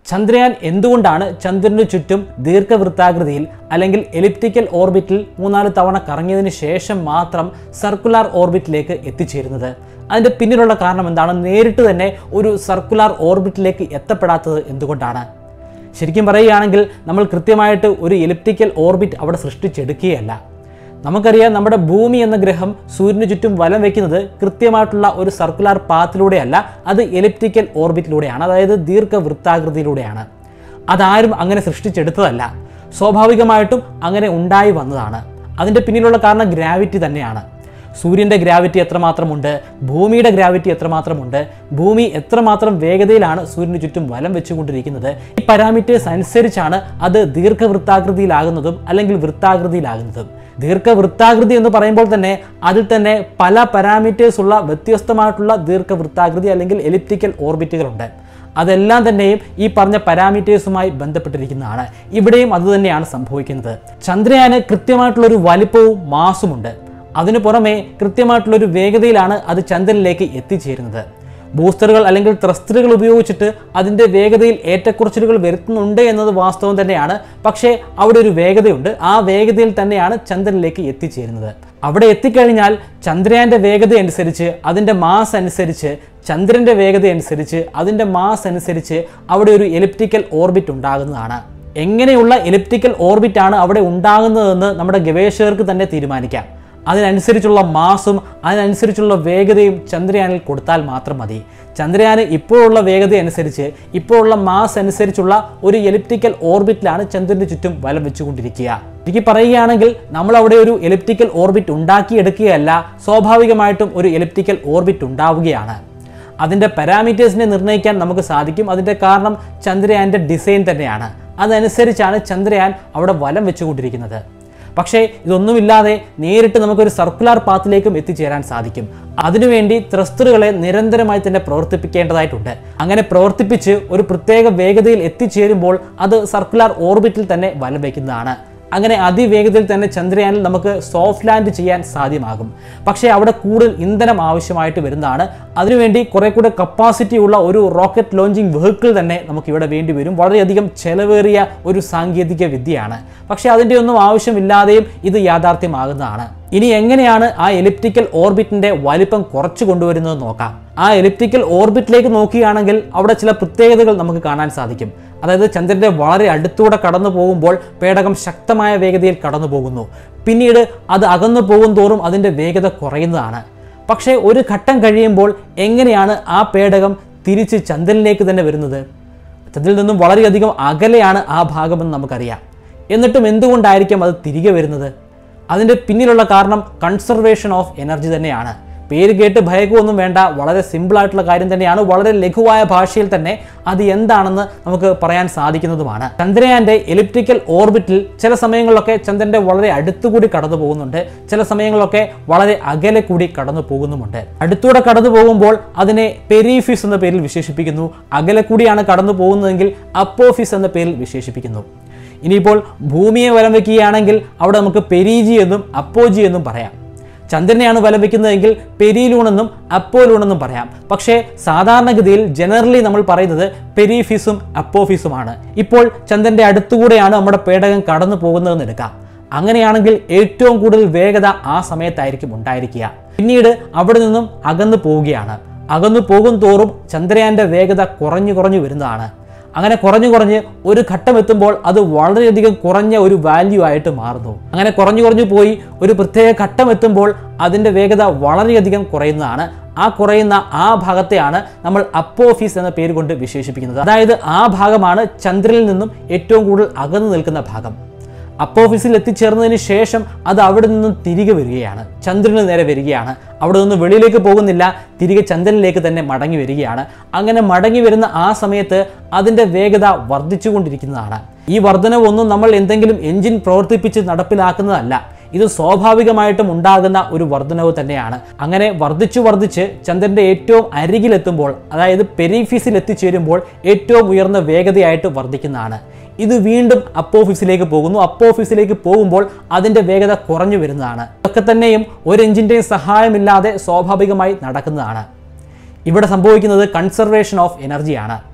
ചന്ദ്രയാൻ എന്തുകൊണ്ടാണ് ചന്ദ്രന് ചുറ്റും ദീർഘവൃത്താകൃതിയിൽ അല്ലെങ്കിൽ എലിപ്റ്റിക്കൽ ഓർബിറ്റിൽ മൂന്നാല് തവണ കറങ്ങിയതിന് ശേഷം മാത്രം സർക്കുലാർ ഓർബിറ്റിലേക്ക് എത്തിച്ചേരുന്നത് അതിൻ്റെ പിന്നിലുള്ള കാരണം എന്താണ് നേരിട്ട് തന്നെ ഒരു സർക്കുലാർ ഓർബിറ്റിലേക്ക് എത്തപ്പെടാത്തത് എന്തുകൊണ്ടാണ് ശരിക്കും പറയുകയാണെങ്കിൽ നമ്മൾ കൃത്യമായിട്ട് ഒരു എലിപ്റ്റിക്കൽ ഓർബിറ്റ് അവിടെ സൃഷ്ടിച്ചെടുക്കുകയല്ല നമുക്കറിയാം നമ്മുടെ ഭൂമി എന്ന ഗ്രഹം സൂര്യന് ചുറ്റും വലം വയ്ക്കുന്നത് കൃത്യമായിട്ടുള്ള ഒരു സർക്കുലാർ പാത്തിലൂടെയല്ല അത് എലിപ്റ്റിക്കൽ ഓർബിറ്റിലൂടെയാണ് അതായത് ദീർഘവൃത്താകൃതിയിലൂടെയാണ് അതാരും അങ്ങനെ സൃഷ്ടിച്ചെടുത്തതല്ല സ്വാഭാവികമായിട്ടും അങ്ങനെ ഉണ്ടായി വന്നതാണ് അതിൻ്റെ പിന്നിലുള്ള കാരണം ഗ്രാവിറ്റി തന്നെയാണ് സൂര്യൻ്റെ ഗ്രാവിറ്റി എത്രമാത്രമുണ്ട് ഭൂമിയുടെ ഗ്രാവിറ്റി എത്രമാത്രമുണ്ട് ഭൂമി എത്രമാത്രം വേഗതയിലാണ് സൂര്യന് ചുറ്റും വലം വെച്ചുകൊണ്ടിരിക്കുന്നത് ഈ പാരാമീറ്റേഴ്സ് അനുസരിച്ചാണ് അത് ദീർഘവൃത്താകൃതിയിലാകുന്നതും അല്ലെങ്കിൽ വൃത്താകൃതിയിലാകുന്നതും ദീർഘവൃത്താകൃതി എന്ന് പറയുമ്പോൾ തന്നെ അതിൽ തന്നെ പല പാരാമീറ്റേഴ്സ് ഉള്ള വ്യത്യസ്തമായിട്ടുള്ള ദീർഘവൃത്താകൃതി അല്ലെങ്കിൽ എലിപ്റ്റിക്കൽ ഓർബിറ്റുകളുണ്ട് അതെല്ലാം തന്നെയും ഈ പറഞ്ഞ പാരാമീറ്റേഴ്സുമായി ബന്ധപ്പെട്ടിരിക്കുന്നതാണ് ഇവിടെയും അതുതന്നെയാണ് സംഭവിക്കുന്നത് ചന്ദ്രയാന് കൃത്യമായിട്ടുള്ള ഒരു വലിപ്പവും മാസുമുണ്ട് അതിനു പുറമെ കൃത്യമായിട്ടുള്ളൊരു വേഗതയിലാണ് അത് ചന്ദ്രനിലേക്ക് എത്തിച്ചേരുന്നത് ബൂസ്റ്ററുകൾ അല്ലെങ്കിൽ ത്രസ്റ്ററുകൾ ഉപയോഗിച്ചിട്ട് അതിൻ്റെ വേഗതയിൽ ഏറ്റക്കുറച്ചിലുകൾ വരുത്തുന്നുണ്ട് എന്നത് വാസ്തവം തന്നെയാണ് പക്ഷേ അവിടെ ഒരു വേഗതയുണ്ട് ആ വേഗതയിൽ തന്നെയാണ് ചന്ദ്രനിലേക്ക് എത്തിച്ചേരുന്നത് അവിടെ എത്തിക്കഴിഞ്ഞാൽ ചന്ദ്രയാൻ്റെ വേഗത അനുസരിച്ച് അതിൻ്റെ മാസ് അനുസരിച്ച് ചന്ദ്രൻ്റെ വേഗത അനുസരിച്ച് അതിൻ്റെ മാസ് അനുസരിച്ച് അവിടെ ഒരു എലിപ്റ്റിക്കൽ ഓർബിറ്റ് ഉണ്ടാകുന്നതാണ് എങ്ങനെയുള്ള എലിപ്റ്റിക്കൽ ഓർബിറ്റ് ആണ് അവിടെ ഉണ്ടാകുന്നതെന്ന് നമ്മുടെ ഗവേഷകർക്ക് തന്നെ തീരുമാനിക്കാം അതിനനുസരിച്ചുള്ള മാസും അതിനനുസരിച്ചുള്ള വേഗതയും ചന്ദ്രയാനിൽ കൊടുത്താൽ മാത്രം മതി ചന്ദ്രയാന് ഇപ്പോഴുള്ള വേഗത അനുസരിച്ച് ഇപ്പോഴുള്ള മാസ് അനുസരിച്ചുള്ള ഒരു എലിപ്റ്റിക്കൽ ഓർബിറ്റിലാണ് ചന്ദ്രന് ചുറ്റും വലം വെച്ചുകൊണ്ടിരിക്കുക എനിക്ക് പറയുകയാണെങ്കിൽ നമ്മൾ അവിടെ ഒരു എലിപ്റ്റിക്കൽ ഓർബിറ്റ് ഉണ്ടാക്കിയെടുക്കുകയല്ല സ്വാഭാവികമായിട്ടും ഒരു എലിപ്റ്റിക്കൽ ഓർബിറ്റ് ഉണ്ടാവുകയാണ് അതിൻ്റെ പാരാമീറ്റേഴ്സിനെ നിർണ്ണയിക്കാൻ നമുക്ക് സാധിക്കും അതിൻ്റെ കാരണം ചന്ദ്രയാൻ്റെ ഡിസൈൻ തന്നെയാണ് അതനുസരിച്ചാണ് ചന്ദ്രയാൻ അവിടെ വലം വെച്ചുകൊണ്ടിരിക്കുന്നത് പക്ഷേ ഇതൊന്നുമില്ലാതെ നേരിട്ട് നമുക്കൊരു സർക്കുലാർ പാത്തിലേക്കും എത്തിച്ചേരാൻ സാധിക്കും അതിനുവേണ്ടി ത്രസ്റ്ററുകളെ നിരന്തരമായി തന്നെ പ്രവർത്തിപ്പിക്കേണ്ടതായിട്ടുണ്ട് അങ്ങനെ പ്രവർത്തിപ്പിച്ച് ഒരു പ്രത്യേക വേഗതയിൽ എത്തിച്ചേരുമ്പോൾ അത് സർക്കുലാർ ഓർബിറ്റിൽ തന്നെ വലം വയ്ക്കുന്നതാണ് അങ്ങനെ അതിവേഗതയിൽ തന്നെ ചന്ദ്രയാനിൽ നമുക്ക് സോഫ്റ്റ് ലാൻഡ് ചെയ്യാൻ സാധ്യമാകും പക്ഷേ അവിടെ കൂടുതൽ ഇന്ധനം ആവശ്യമായിട്ട് വരുന്നതാണ് അതിനുവേണ്ടി കുറെ കൂടെ കപ്പാസിറ്റി ഉള്ള ഒരു റോക്കറ്റ് ലോഞ്ചിങ് വെഹിക്കിൾ തന്നെ നമുക്ക് ഇവിടെ വേണ്ടി വരും വളരെയധികം ചെലവേറിയ ഒരു സാങ്കേതിക വിദ്യയാണ് പക്ഷേ അതിൻ്റെ ഒന്നും ആവശ്യമില്ലാതെയും ഇത് യാഥാർത്ഥ്യമാകുന്നതാണ് ഇനി എങ്ങനെയാണ് ആ എലിപ്റ്റിക്കൽ ഓർബിറ്റിന്റെ വലിപ്പം കുറച്ചു കൊണ്ടുവരുന്നത് നോക്കാം ആ എലിപ്റ്റിക്കൽ ഓർബിറ്റിലേക്ക് നോക്കുകയാണെങ്കിൽ അവിടെ ചില പ്രത്യേകതകൾ നമുക്ക് കാണാൻ സാധിക്കും അതായത് ചന്ദ്രന്റെ വളരെ അടുത്തൂടെ കടന്നു പോകുമ്പോൾ പേടകം ശക്തമായ വേഗതയിൽ കടന്നു പോകുന്നു പിന്നീട് അത് അകന്നു പോകും തോറും അതിൻ്റെ വേഗത കുറയുന്നതാണ് പക്ഷേ ഒരു ഘട്ടം കഴിയുമ്പോൾ എങ്ങനെയാണ് ആ പേടകം തിരിച്ച് ചന്ദ്രനിലേക്ക് തന്നെ വരുന്നത് ചന്ദ്രനിൽ നിന്നും വളരെയധികം അകലെയാണ് ആ ഭാഗമെന്ന് നമുക്കറിയാം എന്നിട്ടും എന്തുകൊണ്ടായിരിക്കും അത് തിരികെ വരുന്നത് അതിൻ്റെ പിന്നിലുള്ള കാരണം കൺസർവേഷൻ ഓഫ് എനർജി തന്നെയാണ് പേര് കേട്ട് ഭയക്കുകയൊന്നും വേണ്ട വളരെ സിമ്പിൾ ആയിട്ടുള്ള കാര്യം തന്നെയാണ് വളരെ ലഘുവായ ഭാഷയിൽ തന്നെ അത് എന്താണെന്ന് നമുക്ക് പറയാൻ സാധിക്കുന്നതുമാണ് ചന്ദ്രയാന്റെ എലിപ്റ്റിക്കൽ ഓർബിറ്റിൽ ചില സമയങ്ങളിലൊക്കെ ചന്ദ്രന്റെ വളരെ അടുത്തുകൂടി കടന്നു പോകുന്നുണ്ട് ചില സമയങ്ങളിലൊക്കെ വളരെ അകലെ കൂടി കടന്നു പോകുന്നുമുണ്ട് അടുത്തൂടെ കടന്നു പോകുമ്പോൾ അതിനെ പെരീഫിസ് എന്ന പേരിൽ വിശേഷിപ്പിക്കുന്നു അകലെ കൂടിയാണ് കടന്നു പോകുന്നതെങ്കിൽ അപ്പോഫിസ് എന്ന പേരിൽ വിശേഷിപ്പിക്കുന്നു ഇനിയിപ്പോൾ ഭൂമിയെ വലം വയ്ക്കുകയാണെങ്കിൽ അവിടെ നമുക്ക് പെരീജി എന്നും അപ്പോജി എന്നും പറയാം ചന്ദ്രനെയാണ് വലം വയ്ക്കുന്നതെങ്കിൽ പെരിലൂണെന്നും അപ്പോലൂണെന്നും പറയാം പക്ഷേ സാധാരണഗതിയിൽ ജനറലി നമ്മൾ പറയുന്നത് പെരിഫിസും അപ്പോഫിസുമാണ് ഇപ്പോൾ ചന്ദ്രന്റെ അടുത്തുകൂടെയാണ് നമ്മുടെ പേടകം കടന്നു പോകുന്നതെന്ന് എടുക്കാം അങ്ങനെയാണെങ്കിൽ ഏറ്റവും കൂടുതൽ വേഗത ആ സമയത്തായിരിക്കും ഉണ്ടായിരിക്കുക പിന്നീട് അവിടെ നിന്നും അകന്നു പോവുകയാണ് അകന്നു പോകും തോറും ചന്ദ്രയാന്റെ വേഗത കുറഞ്ഞു കുറഞ്ഞു വരുന്നതാണ് അങ്ങനെ കുറഞ്ഞു കുറഞ്ഞ് ഒരു ഘട്ടം എത്തുമ്പോൾ അത് വളരെയധികം കുറഞ്ഞ ഒരു വാല്യൂ ആയിട്ട് മാറുന്നു അങ്ങനെ കുറഞ്ഞു കുറഞ്ഞു പോയി ഒരു പ്രത്യേക ഘട്ടം എത്തുമ്പോൾ അതിൻ്റെ വേഗത വളരെയധികം കുറയുന്നതാണ് ആ കുറയുന്ന ആ ഭാഗത്തെയാണ് നമ്മൾ അപ്പോഫീസ് എന്ന പേര് കൊണ്ട് വിശേഷിപ്പിക്കുന്നത് അതായത് ആ ഭാഗമാണ് ചന്ദ്രനിൽ നിന്നും ഏറ്റവും കൂടുതൽ അകന്നു നിൽക്കുന്ന ഭാഗം അപ്പോഫീസിൽ എത്തിച്ചേർന്നതിന് ശേഷം അത് അവിടെ നിന്നും തിരികെ വരികയാണ് ചന്ദ്രന് നേരെ വരികയാണ് അവിടെ നിന്ന് വെളിയിലേക്ക് പോകുന്നില്ല തിരികെ ചന്ദ്രനിലേക്ക് തന്നെ മടങ്ങി വരികയാണ് അങ്ങനെ മടങ്ങി വരുന്ന ആ സമയത്ത് അതിൻ്റെ വേഗത വർദ്ധിച്ചുകൊണ്ടിരിക്കുന്നതാണ് ഈ വർധനവൊന്നും നമ്മൾ എന്തെങ്കിലും എഞ്ചിൻ പ്രവർത്തിപ്പിച്ച് നടപ്പിലാക്കുന്നതല്ല ഇത് സ്വാഭാവികമായിട്ടും ഉണ്ടാകുന്ന ഒരു വർധനവ് തന്നെയാണ് അങ്ങനെ വർദ്ധിച്ചു വർദ്ധിച്ച് ചന്ദ്രന്റെ ഏറ്റവും അരികിലെത്തുമ്പോൾ അതായത് പെരിഫീസിൽ എത്തിച്ചേരുമ്പോൾ ഏറ്റവും ഉയർന്ന വേഗതയായിട്ട് വർദ്ധിക്കുന്നതാണ് ഇത് വീണ്ടും അപ്പോഫീസിലേക്ക് പോകുന്നു അപ്പോഫീസിലേക്ക് പോകുമ്പോൾ അതിൻ്റെ വേഗത കുറഞ്ഞു വരുന്നതാണ് ഇതൊക്കെ തന്നെയും ഒരു എഞ്ചിൻ്റെയും സഹായമില്ലാതെ സ്വാഭാവികമായി നടക്കുന്നതാണ് ഇവിടെ സംഭവിക്കുന്നത് കൺസർവേഷൻ ഓഫ് എനർജിയാണ്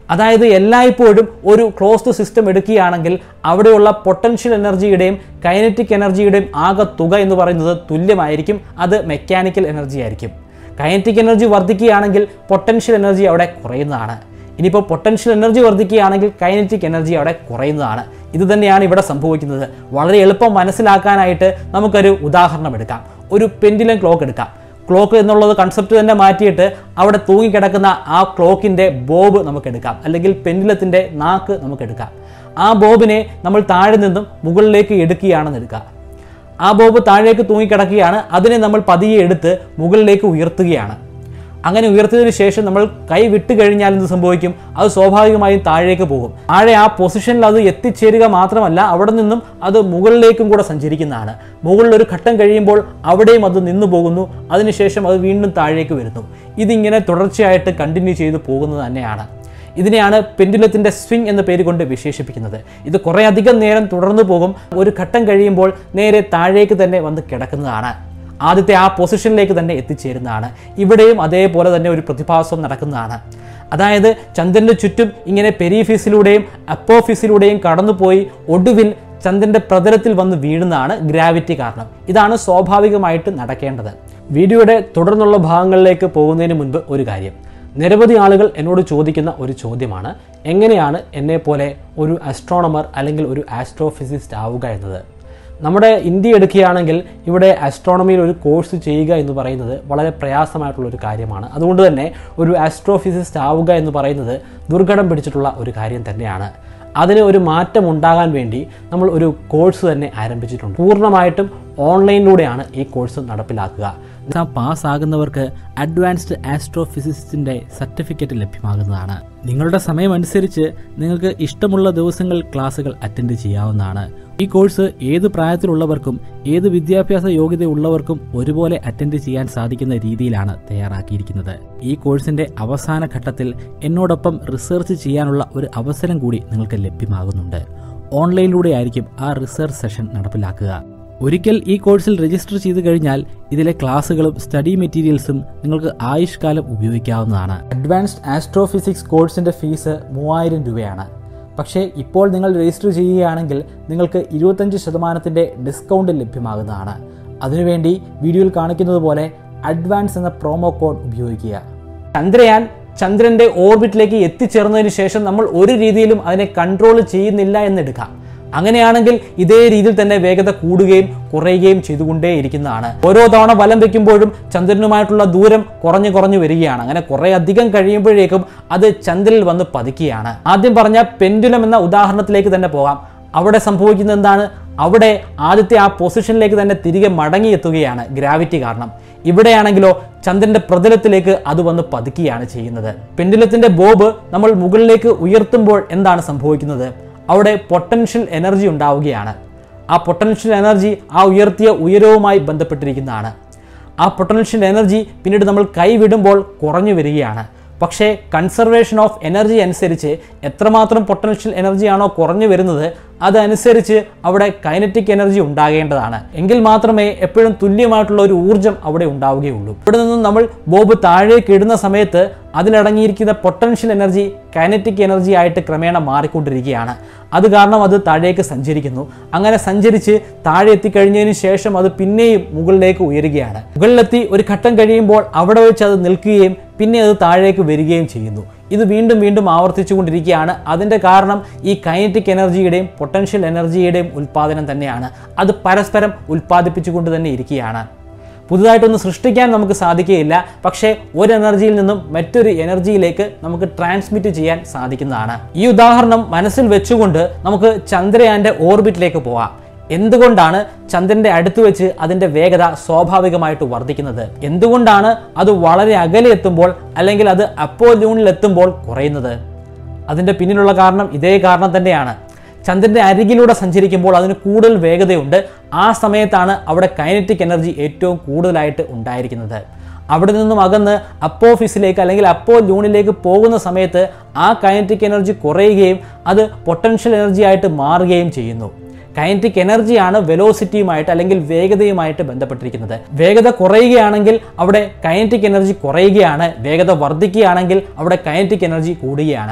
അതായത് എല്ലായ്പ്പോഴും ഒരു ക്ലോസ്ഡ് സിസ്റ്റം എടുക്കുകയാണെങ്കിൽ അവിടെയുള്ള പൊട്ടൻഷ്യൽ എനർജിയുടെയും കൈനറ്റിക് എനർജിയുടെയും ആകെ തുക എന്ന് പറയുന്നത് തുല്യമായിരിക്കും അത് മെക്കാനിക്കൽ എനർജി ആയിരിക്കും കൈനറ്റിക് എനർജി വർദ്ധിക്കുകയാണെങ്കിൽ പൊട്ടൻഷ്യൽ എനർജി അവിടെ കുറയുന്നതാണ് ഇനിയിപ്പോൾ പൊട്ടൻഷ്യൽ എനർജി വർദ്ധിക്കുകയാണെങ്കിൽ കൈനറ്റിക് എനർജി അവിടെ കുറയുന്നതാണ് ഇത് തന്നെയാണ് ഇവിടെ സംഭവിക്കുന്നത് വളരെ എളുപ്പം മനസ്സിലാക്കാനായിട്ട് നമുക്കൊരു ഉദാഹരണം എടുക്കാം ഒരു പെൻഡിലം ക്ലോക്ക് എടുക്കാം ക്ലോക്ക് എന്നുള്ളത് കൺസെപ്റ്റ് തന്നെ മാറ്റിയിട്ട് അവിടെ തൂങ്ങിക്കിടക്കുന്ന ആ ക്ലോക്കിൻ്റെ ബോബ് നമുക്ക് എടുക്കാം അല്ലെങ്കിൽ പെൻഡിലത്തിൻ്റെ നാക്ക് നമുക്ക് എടുക്കാം ആ ബോബിനെ നമ്മൾ താഴെ നിന്നും മുകളിലേക്ക് എടുക്കുകയാണെന്ന് എടുക്കുക ആ ബോബ് താഴേക്ക് തൂങ്ങിക്കിടക്കുകയാണ് അതിനെ നമ്മൾ പതിയെ എടുത്ത് മുകളിലേക്ക് ഉയർത്തുകയാണ് അങ്ങനെ ഉയർത്തിയതിനു ശേഷം നമ്മൾ കൈ വിട്ട് കഴിഞ്ഞാൽ എന്ത് സംഭവിക്കും അത് സ്വാഭാവികമായും താഴേക്ക് പോകും താഴെ ആ പൊസിഷനിൽ അത് എത്തിച്ചേരുക മാത്രമല്ല അവിടെ നിന്നും അത് മുകളിലേക്കും കൂടെ സഞ്ചരിക്കുന്നതാണ് മുകളിൽ ഒരു ഘട്ടം കഴിയുമ്പോൾ അവിടെയും അത് നിന്നു പോകുന്നു അതിനുശേഷം അത് വീണ്ടും താഴേക്ക് വരുന്നു ഇതിങ്ങനെ തുടർച്ചയായിട്ട് കണ്ടിന്യൂ ചെയ്തു പോകുന്നത് തന്നെയാണ് ഇതിനെയാണ് പെൻഡുലത്തിൻ്റെ സ്വിംഗ് എന്ന പേര് കൊണ്ട് വിശേഷിപ്പിക്കുന്നത് ഇത് കുറേ അധികം നേരം തുടർന്നു പോകും ഒരു ഘട്ടം കഴിയുമ്പോൾ നേരെ താഴേക്ക് തന്നെ വന്ന് കിടക്കുന്നതാണ് ആദ്യത്തെ ആ പൊസിഷനിലേക്ക് തന്നെ എത്തിച്ചേരുന്നതാണ് ഇവിടെയും അതേപോലെ തന്നെ ഒരു പ്രതിഭാസം നടക്കുന്നതാണ് അതായത് ചന്ദ്രൻ്റെ ചുറ്റും ഇങ്ങനെ പെരീഫീസിലൂടെയും അപ്പോഫീസിലൂടെയും കടന്നുപോയി ഒടുവിൽ ചന്ദ്രൻ്റെ പ്രതലത്തിൽ വന്ന് വീഴുന്നതാണ് ഗ്രാവിറ്റി കാരണം ഇതാണ് സ്വാഭാവികമായിട്ട് നടക്കേണ്ടത് വീഡിയോയുടെ തുടർന്നുള്ള ഭാഗങ്ങളിലേക്ക് പോകുന്നതിന് മുൻപ് ഒരു കാര്യം നിരവധി ആളുകൾ എന്നോട് ചോദിക്കുന്ന ഒരു ചോദ്യമാണ് എങ്ങനെയാണ് എന്നെപ്പോലെ ഒരു അസ്ട്രോണമർ അല്ലെങ്കിൽ ഒരു ആസ്ട്രോഫിസിസ്റ്റ് ആവുക എന്നത് നമ്മുടെ ഇന്ത്യ എടുക്കുകയാണെങ്കിൽ ഇവിടെ ആസ്ട്രോണമിയിൽ ഒരു കോഴ്സ് ചെയ്യുക എന്ന് പറയുന്നത് വളരെ പ്രയാസമായിട്ടുള്ള ഒരു കാര്യമാണ് അതുകൊണ്ട് തന്നെ ഒരു ആസ്ട്രോഫിസിസ്റ്റ് ആവുക എന്ന് പറയുന്നത് ദുർഘടം പിടിച്ചിട്ടുള്ള ഒരു കാര്യം തന്നെയാണ് അതിന് ഒരു മാറ്റം ഉണ്ടാകാൻ വേണ്ടി നമ്മൾ ഒരു കോഴ്സ് തന്നെ ആരംഭിച്ചിട്ടുണ്ട് പൂർണ്ണമായിട്ടും ഓൺലൈനിലൂടെയാണ് ഈ കോഴ്സ് നടപ്പിലാക്കുക എക്സാം പാസ്സാകുന്നവർക്ക് അഡ്വാൻസ്ഡ് ആസ്ട്രോഫിസിസ്റ്റിൻ്റെ സർട്ടിഫിക്കറ്റ് ലഭ്യമാകുന്നതാണ് നിങ്ങളുടെ സമയമനുസരിച്ച് നിങ്ങൾക്ക് ഇഷ്ടമുള്ള ദിവസങ്ങൾ ക്ലാസ്സുകൾ അറ്റൻഡ് ചെയ്യാവുന്നതാണ് ഈ കോഴ്സ് ഏത് പ്രായത്തിലുള്ളവർക്കും ഏത് വിദ്യാഭ്യാസ യോഗ്യതയുള്ളവർക്കും ഒരുപോലെ അറ്റൻഡ് ചെയ്യാൻ സാധിക്കുന്ന രീതിയിലാണ് തയ്യാറാക്കിയിരിക്കുന്നത് ഈ കോഴ്സിന്റെ അവസാന ഘട്ടത്തിൽ എന്നോടൊപ്പം റിസർച്ച് ചെയ്യാനുള്ള ഒരു അവസരം കൂടി നിങ്ങൾക്ക് ലഭ്യമാകുന്നുണ്ട് ഓൺലൈനിലൂടെ ആയിരിക്കും ആ റിസർച്ച് സെഷൻ നടപ്പിലാക്കുക ഒരിക്കൽ ഈ കോഴ്സിൽ രജിസ്റ്റർ ചെയ്തു കഴിഞ്ഞാൽ ഇതിലെ ക്ലാസ്സുകളും സ്റ്റഡി മെറ്റീരിയൽസും നിങ്ങൾക്ക് ആയുഷ്കാലം ഉപയോഗിക്കാവുന്നതാണ് അഡ്വാൻസ്ഡ് ആസ്ട്രോഫിസിക്സ് കോഴ്സിന്റെ ഫീസ് മൂവായിരം രൂപയാണ് പക്ഷേ ഇപ്പോൾ നിങ്ങൾ രജിസ്റ്റർ ചെയ്യുകയാണെങ്കിൽ നിങ്ങൾക്ക് ഇരുപത്തഞ്ച് ശതമാനത്തിൻ്റെ ഡിസ്കൗണ്ട് ലഭ്യമാകുന്നതാണ് അതിനുവേണ്ടി വീഡിയോയിൽ കാണിക്കുന്നത് പോലെ അഡ്വാൻസ് എന്ന പ്രോമോ കോഡ് ഉപയോഗിക്കുക ചന്ദ്രയാൻ ചന്ദ്രന്റെ ഓർബിറ്റിലേക്ക് എത്തിച്ചേർന്നതിന് ശേഷം നമ്മൾ ഒരു രീതിയിലും അതിനെ കൺട്രോൾ ചെയ്യുന്നില്ല എന്നെടുക്കാം അങ്ങനെയാണെങ്കിൽ ഇതേ രീതിയിൽ തന്നെ വേഗത കൂടുകയും കുറയുകയും ചെയ്തുകൊണ്ടേയിരിക്കുന്നതാണ് ഓരോ തവണ വലം വെക്കുമ്പോഴും ചന്ദ്രനുമായിട്ടുള്ള ദൂരം കുറഞ്ഞു കുറഞ്ഞു വരികയാണ് അങ്ങനെ കുറെ അധികം കഴിയുമ്പോഴേക്കും അത് ചന്ദ്രനിൽ വന്ന് പതിക്കുകയാണ് ആദ്യം പറഞ്ഞ പെൻഡുലം എന്ന ഉദാഹരണത്തിലേക്ക് തന്നെ പോകാം അവിടെ സംഭവിക്കുന്നത് എന്താണ് അവിടെ ആദ്യത്തെ ആ പൊസിഷനിലേക്ക് തന്നെ തിരികെ മടങ്ങിയെത്തുകയാണ് ഗ്രാവിറ്റി കാരണം ഇവിടെയാണെങ്കിലോ ചന്ദ്രന്റെ പ്രതലത്തിലേക്ക് അത് വന്ന് പതുക്കുകയാണ് ചെയ്യുന്നത് പെൻഡുലത്തിന്റെ ബോബ് നമ്മൾ മുകളിലേക്ക് ഉയർത്തുമ്പോൾ എന്താണ് സംഭവിക്കുന്നത് അവിടെ പൊട്ടൻഷ്യൽ എനർജി ഉണ്ടാവുകയാണ് ആ പൊട്ടൻഷ്യൽ എനർജി ആ ഉയർത്തിയ ഉയരവുമായി ബന്ധപ്പെട്ടിരിക്കുന്നതാണ് ആ പൊട്ടൻഷ്യൽ എനർജി പിന്നീട് നമ്മൾ കൈവിടുമ്പോൾ കുറഞ്ഞു വരികയാണ് പക്ഷേ കൺസർവേഷൻ ഓഫ് എനർജി അനുസരിച്ച് എത്രമാത്രം പൊട്ടൻഷ്യൽ എനർജിയാണോ കുറഞ്ഞു വരുന്നത് അതനുസരിച്ച് അവിടെ കൈനറ്റിക് എനർജി ഉണ്ടാകേണ്ടതാണ് എങ്കിൽ മാത്രമേ എപ്പോഴും തുല്യമായിട്ടുള്ള ഒരു ഊർജ്ജം അവിടെ ഉണ്ടാവുകയുള്ളൂ ഇവിടെ നിന്നും നമ്മൾ ബോബ് താഴേക്ക് ഇടുന്ന സമയത്ത് അതിലടങ്ങിയിരിക്കുന്ന പൊട്ടൻഷ്യൽ എനർജി കൈനറ്റിക് എനർജി ആയിട്ട് ക്രമേണ മാറിക്കൊണ്ടിരിക്കുകയാണ് അത് കാരണം അത് താഴേക്ക് സഞ്ചരിക്കുന്നു അങ്ങനെ സഞ്ചരിച്ച് താഴെ എത്തിക്കഴിഞ്ഞതിന് ശേഷം അത് പിന്നെയും മുകളിലേക്ക് ഉയരുകയാണ് മുകളിലെത്തി ഒരു ഘട്ടം കഴിയുമ്പോൾ അവിടെ വെച്ച് അത് നിൽക്കുകയും പിന്നെ അത് താഴേക്ക് വരികയും ചെയ്യുന്നു ഇത് വീണ്ടും വീണ്ടും ആവർത്തിച്ചുകൊണ്ടിരിക്കുകയാണ് അതിൻ്റെ കാരണം ഈ കൈനറ്റിക് എനർജിയുടെയും പൊട്ടൻഷ്യൽ എനർജിയുടെയും ഉൽപ്പാദനം തന്നെയാണ് അത് പരസ്പരം ഉൽപ്പാദിപ്പിച്ചുകൊണ്ട് തന്നെ ഇരിക്കുകയാണ് പുതുതായിട്ടൊന്ന് സൃഷ്ടിക്കാൻ നമുക്ക് സാധിക്കുകയില്ല പക്ഷേ ഒരു എനർജിയിൽ നിന്നും മറ്റൊരു എനർജിയിലേക്ക് നമുക്ക് ട്രാൻസ്മിറ്റ് ചെയ്യാൻ സാധിക്കുന്നതാണ് ഈ ഉദാഹരണം മനസ്സിൽ വെച്ചുകൊണ്ട് നമുക്ക് ചന്ദ്രയാന്റെ ഓർബിറ്റിലേക്ക് പോകാം എന്തുകൊണ്ടാണ് ചന്ദ്രന്റെ അടുത്ത് വെച്ച് അതിന്റെ വേഗത സ്വാഭാവികമായിട്ട് വർദ്ധിക്കുന്നത് എന്തുകൊണ്ടാണ് അത് വളരെ അകലെ എത്തുമ്പോൾ അല്ലെങ്കിൽ അത് അപ്പോലൂണിൽ എത്തുമ്പോൾ കുറയുന്നത് അതിന്റെ പിന്നിലുള്ള കാരണം ഇതേ കാരണം തന്നെയാണ് ചന്ദ്രന്റെ അരികിലൂടെ സഞ്ചരിക്കുമ്പോൾ അതിന് കൂടുതൽ വേഗതയുണ്ട് ആ സമയത്താണ് അവിടെ കൈനറ്റിക് എനർജി ഏറ്റവും കൂടുതലായിട്ട് ഉണ്ടായിരിക്കുന്നത് അവിടെ നിന്നും അകന്ന് അപ്പോഫീസിലേക്ക് അല്ലെങ്കിൽ അപ്പോ ലൂണിലേക്ക് പോകുന്ന സമയത്ത് ആ കൈനറ്റിക് എനർജി കുറയുകയും അത് പൊട്ടൻഷ്യൽ എനർജി ആയിട്ട് മാറുകയും ചെയ്യുന്നു കൈനറ്റിക് എനർജിയാണ് വെലോസിറ്റിയുമായിട്ട് അല്ലെങ്കിൽ വേഗതയുമായിട്ട് ബന്ധപ്പെട്ടിരിക്കുന്നത് വേഗത കുറയുകയാണെങ്കിൽ അവിടെ കൈനറ്റിക് എനർജി കുറയുകയാണ് വേഗത വർദ്ധിക്കുകയാണെങ്കിൽ അവിടെ കൈനറ്റിക് എനർജി കൂടുകയാണ്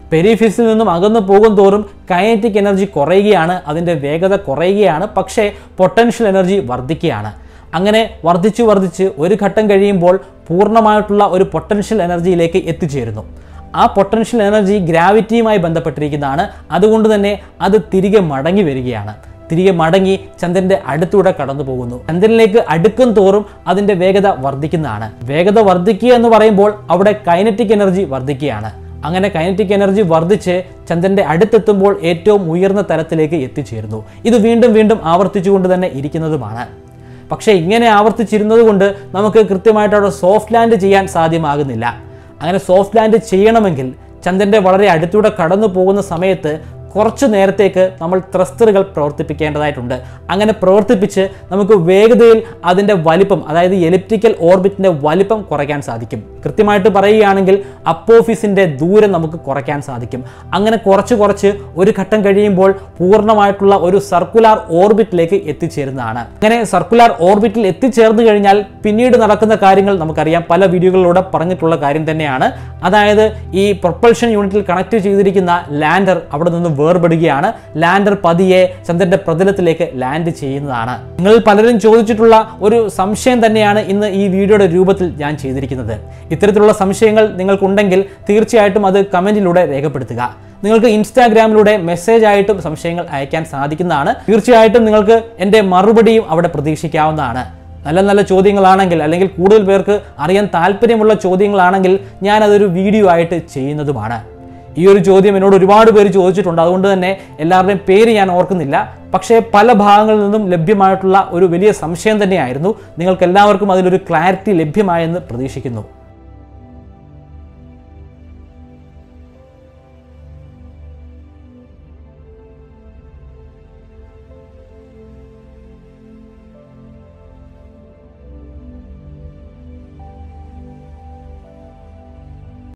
പെരിഫിസിൽ നിന്നും അകന്നു പോകും തോറും കൈനറ്റിക് എനർജി കുറയുകയാണ് അതിൻ്റെ വേഗത കുറയുകയാണ് പക്ഷേ പൊട്ടൻഷ്യൽ എനർജി വർദ്ധിക്കുകയാണ് അങ്ങനെ വർദ്ധിച്ചു വർദ്ധിച്ച് ഒരു ഘട്ടം കഴിയുമ്പോൾ പൂർണ്ണമായിട്ടുള്ള ഒരു പൊട്ടൻഷ്യൽ എനർജിയിലേക്ക് എത്തിച്ചേരുന്നു ആ പൊട്ടൻഷ്യൽ എനർജി ഗ്രാവിറ്റിയുമായി ബന്ധപ്പെട്ടിരിക്കുന്നതാണ് അതുകൊണ്ട് തന്നെ അത് തിരികെ മടങ്ങി വരികയാണ് തിരികെ മടങ്ങി ചന്ദ്രന്റെ അടുത്തൂടെ കടന്നു പോകുന്നു ചന്ദ്രനിലേക്ക് അടുക്കും തോറും അതിന്റെ വേഗത വർദ്ധിക്കുന്നതാണ് വേഗത വർദ്ധിക്കുക എന്ന് പറയുമ്പോൾ അവിടെ കൈനറ്റിക് എനർജി വർദ്ധിക്കുകയാണ് അങ്ങനെ കൈനറ്റിക് എനർജി വർദ്ധിച്ച് ചന്ദ്രന്റെ അടുത്തെത്തുമ്പോൾ ഏറ്റവും ഉയർന്ന തലത്തിലേക്ക് എത്തിച്ചേരുന്നു ഇത് വീണ്ടും വീണ്ടും ആവർത്തിച്ചുകൊണ്ട് തന്നെ ഇരിക്കുന്നതുമാണ് പക്ഷേ ഇങ്ങനെ ആവർത്തിച്ചിരുന്നത് കൊണ്ട് നമുക്ക് കൃത്യമായിട്ട് അവിടെ സോഫ്റ്റ് ലാൻഡ് ചെയ്യാൻ സാധ്യമാകുന്നില്ല അങ്ങനെ സോഫ്റ്റ് ലാൻഡ് ചെയ്യണമെങ്കിൽ ചന്ദ്രൻ്റെ വളരെ അടുത്തൂടെ കടന്നു പോകുന്ന സമയത്ത് കുറച്ച് നേരത്തേക്ക് നമ്മൾ ത്രസ്റ്ററുകൾ പ്രവർത്തിപ്പിക്കേണ്ടതായിട്ടുണ്ട് അങ്ങനെ പ്രവർത്തിപ്പിച്ച് നമുക്ക് വേഗതയിൽ അതിൻ്റെ വലിപ്പം അതായത് എലിപ്റ്റിക്കൽ ഓർബിറ്റിൻ്റെ വലിപ്പം കുറയ്ക്കാൻ സാധിക്കും കൃത്യമായിട്ട് പറയുകയാണെങ്കിൽ അപ്പോഫീസിൻ്റെ ദൂരം നമുക്ക് കുറയ്ക്കാൻ സാധിക്കും അങ്ങനെ കുറച്ച് കുറച്ച് ഒരു ഘട്ടം കഴിയുമ്പോൾ പൂർണ്ണമായിട്ടുള്ള ഒരു സർക്കുലാർ ഓർബിറ്റിലേക്ക് എത്തിച്ചേരുന്നതാണ് അങ്ങനെ സർക്കുലാർ ഓർബിറ്റിൽ എത്തിച്ചേർന്ന് കഴിഞ്ഞാൽ പിന്നീട് നടക്കുന്ന കാര്യങ്ങൾ നമുക്കറിയാം പല വീഡിയോകളിലൂടെ പറഞ്ഞിട്ടുള്ള കാര്യം തന്നെയാണ് അതായത് ഈ പ്രൊപ്പൽഷൻ യൂണിറ്റിൽ കണക്ട് ചെയ്തിരിക്കുന്ന ലാൻഡർ അവിടെ നിന്ന് വേർപെടുകയാണ് ലാൻഡർ പതിയെ ചന്ദ്രന്റെ പ്രതലത്തിലേക്ക് ലാൻഡ് ചെയ്യുന്നതാണ് നിങ്ങൾ പലരും ചോദിച്ചിട്ടുള്ള ഒരു സംശയം തന്നെയാണ് ഇന്ന് ഈ വീഡിയോയുടെ രൂപത്തിൽ ഞാൻ ചെയ്തിരിക്കുന്നത് ഇത്തരത്തിലുള്ള സംശയങ്ങൾ നിങ്ങൾക്കുണ്ടെങ്കിൽ തീർച്ചയായിട്ടും അത് കമന്റിലൂടെ രേഖപ്പെടുത്തുക നിങ്ങൾക്ക് ഇൻസ്റ്റാഗ്രാമിലൂടെ മെസ്സേജ് ആയിട്ടും സംശയങ്ങൾ അയക്കാൻ സാധിക്കുന്നതാണ് തീർച്ചയായിട്ടും നിങ്ങൾക്ക് എൻ്റെ മറുപടിയും അവിടെ പ്രതീക്ഷിക്കാവുന്നതാണ് നല്ല നല്ല ചോദ്യങ്ങളാണെങ്കിൽ അല്ലെങ്കിൽ കൂടുതൽ പേർക്ക് അറിയാൻ താല്പര്യമുള്ള ചോദ്യങ്ങളാണെങ്കിൽ ഞാൻ അതൊരു വീഡിയോ ആയിട്ട് ചെയ്യുന്നതുമാണ് ഈ ഒരു ചോദ്യം എന്നോട് ഒരുപാട് പേര് ചോദിച്ചിട്ടുണ്ട് അതുകൊണ്ട് തന്നെ എല്ലാവരുടെയും പേര് ഞാൻ ഓർക്കുന്നില്ല പക്ഷേ പല ഭാഗങ്ങളിൽ നിന്നും ലഭ്യമായിട്ടുള്ള ഒരു വലിയ സംശയം തന്നെയായിരുന്നു നിങ്ങൾക്ക് എല്ലാവർക്കും അതിലൊരു ക്ലാരിറ്റി ലഭ്യമായെന്ന് പ്രതീക്ഷിക്കുന്നു